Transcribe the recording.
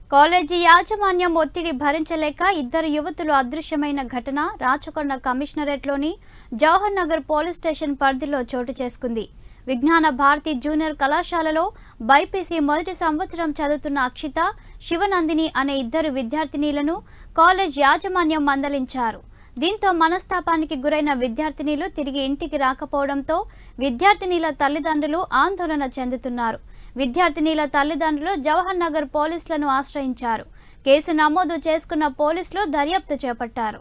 college యాజమాన్యం ఒత్తిడి భరించలేక ఇద్దరు యువతులు అదృశ్యమైన ఘటన రాచకొండ కమిషనరేట్లోని జవహర్ నగర్ పోలీస్ స్టేషన్ పరిధిలో చోటు చేసుకుంది విజ్ఞాన భారతి జూనియర్ కళాశాలలో బైపీసీ మొదటి సంవత్సరం చదువుతున్న అక్షిత శివనందిని అనే ఇద్దరు విద్యార్థినీలను కాలేజ్ యాజమాన్యం మందలించారు దీంతో మనస్తాపానికి గురైన విద్యార్థినీలు తిరిగి ఇంటికి రాకపోవడంతో విద్యార్థినీల తల్లిదండ్రులు ఆందోళన చెందుతున్నారు విద్యార్థినీల తల్లిదండ్రులు జవహర్ నగర్ పోలీసులను ఆశ్రయించారు కేసు నమోదు చేసుకున్న పోలీసులు దర్యాప్తు చేపట్టారు